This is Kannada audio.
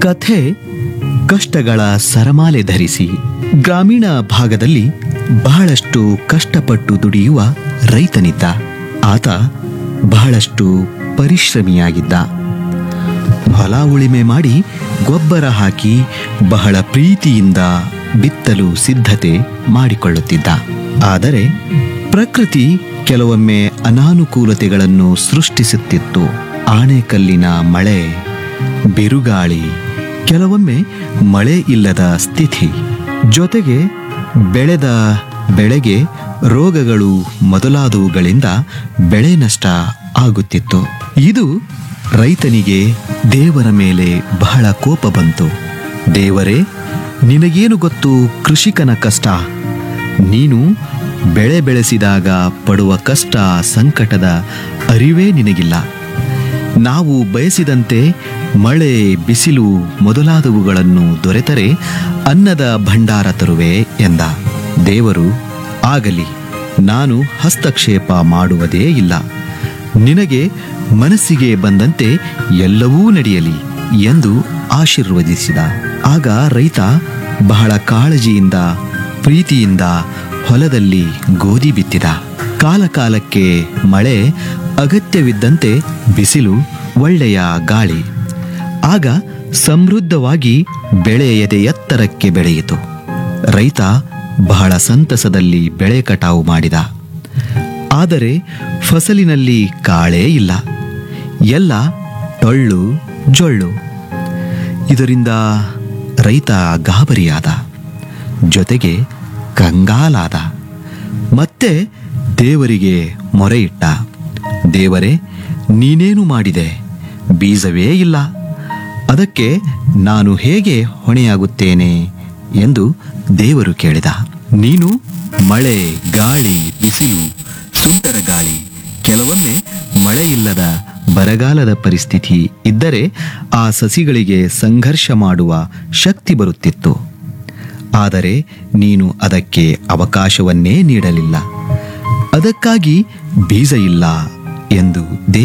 ಕಥೆ ಕಷ್ಟಗಳ ಸರಮಾಲೆ ಧರಿಸಿ ಗ್ರಾಮೀಣ ಭಾಗದಲ್ಲಿ ಬಹಳಷ್ಟು ಕಷ್ಟಪಟ್ಟು ದುಡಿಯುವ ರೈತನಿದ್ದ ಆತ ಬಹಳಷ್ಟು ಪರಿಶ್ರಮಿಯಾಗಿದ್ದ ಹೊಲ ಉಳಿಮೆ ಮಾಡಿ ಗೊಬ್ಬರ ಹಾಕಿ ಬಹಳ ಪ್ರೀತಿಯಿಂದ ಬಿತ್ತಲು ಸಿದ್ಧತೆ ಮಾಡಿಕೊಳ್ಳುತ್ತಿದ್ದ ಆದರೆ ಪ್ರಕೃತಿ ಕೆಲವೊಮ್ಮೆ ಅನಾನುಕೂಲತೆಗಳನ್ನು ಸೃಷ್ಟಿಸುತ್ತಿತ್ತು ಆಣೆಕಲ್ಲಿನ ಮಳೆ ಬಿರುಗಾಳಿ ಕೆಲವೊಮ್ಮೆ ಮಳೆ ಇಲ್ಲದ ಸ್ಥಿತಿ ಜೊತೆಗೆ ಬೆಳೆದ ಬೆಳೆಗೆ ರೋಗಗಳು ಮೊದಲಾದವುಗಳಿಂದ ಬೆಳೆ ನಷ್ಟ ಆಗುತ್ತಿತ್ತು ಇದು ರೈತನಿಗೆ ದೇವರ ಮೇಲೆ ಬಹಳ ಕೋಪ ಬಂತು ದೇವರೇ ನಿನಗೇನು ಗೊತ್ತು ಕೃಷಿಕನ ಕಷ್ಟ ನೀನು ಬೆಳೆ ಬೆಳೆಸಿದಾಗ ಪಡುವ ಕಷ್ಟ ಸಂಕಟದ ಅರಿವೇ ನಿನಗಿಲ್ಲ ನಾವು ಬಯಸಿದಂತೆ ಮಳೆ ಬಿಸಿಲು ಮೊದಲಾದವುಗಳನ್ನು ದೊರೆತರೆ ಅನ್ನದ ಭಂಡಾರ ತರುವೆ ಎಂದ ದೇವರು ಆಗಲಿ ನಾನು ಹಸ್ತಕ್ಷೇಪ ಮಾಡುವುದೇ ಇಲ್ಲ ನಿನಗೆ ಮನಸ್ಸಿಗೆ ಬಂದಂತೆ ಎಲ್ಲವೂ ನಡೆಯಲಿ ಎಂದು ಆಶೀರ್ವದಿಸಿದ ಆಗ ರೈತ ಬಹಳ ಕಾಳಜಿಯಿಂದ ಪ್ರೀತಿಯಿಂದ ಹೊಲದಲ್ಲಿ ಗೋಧಿ ಬಿತ್ತಿದ ಕಾಲಕಾಲಕ್ಕೆ ಮಳೆ ಅಗತ್ಯವಿದ್ದಂತೆ ಬಿಸಿಲು ಒಳ್ಳೆಯ ಗಾಳಿ ಆಗ ಸಮೃದ್ಧವಾಗಿ ಬೆಳೆ ಎದೆ ಎತ್ತರಕ್ಕೆ ಬೆಳೆಯಿತು ರೈತ ಬಹಳ ಸಂತಸದಲ್ಲಿ ಬೆಳೆ ಕಟಾವು ಮಾಡಿದ ಆದರೆ ಫಸಲಿನಲ್ಲಿ ಕಾಳೇ ಇಲ್ಲ ಎಲ್ಲ ಟೊಳ್ಳು ಜೊಳ್ಳು ಇದರಿಂದ ರೈತ ಗಾಬರಿಯಾದ ಜೊತೆಗೆ ಕಂಗಾಲಾದ ಮತ್ತೆ ದೇವರಿಗೆ ಮೊರೆ ಇಟ್ಟ ದೇವರೇ ನೀನೇನು ಮಾಡಿದೆ ಬೀಜವೇ ಇಲ್ಲ ಅದಕ್ಕೆ ನಾನು ಹೇಗೆ ಹೊಣೆಯಾಗುತ್ತೇನೆ ಎಂದು ದೇವರು ಕೇಳಿದ ನೀನು ಮಳೆ ಗಾಳಿ ಬಿಸಿಲು ಸುಂಟರ ಗಾಳಿ ಕೆಲವೊಮ್ಮೆ ಮಳೆ ಇಲ್ಲದ ಬರಗಾಲದ ಪರಿಸ್ಥಿತಿ ಇದ್ದರೆ ಆ ಸಸಿಗಳಿಗೆ ಸಂಘರ್ಷ ಮಾಡುವ ಶಕ್ತಿ ಬರುತ್ತಿತ್ತು ಆದರೆ ನೀನು ಅದಕ್ಕೆ ಅವಕಾಶವನ್ನೇ ನೀಡಲಿಲ್ಲ ಅದಕ್ಕಾಗಿ ಬೀಜ ಇಲ್ಲ ಎಂದು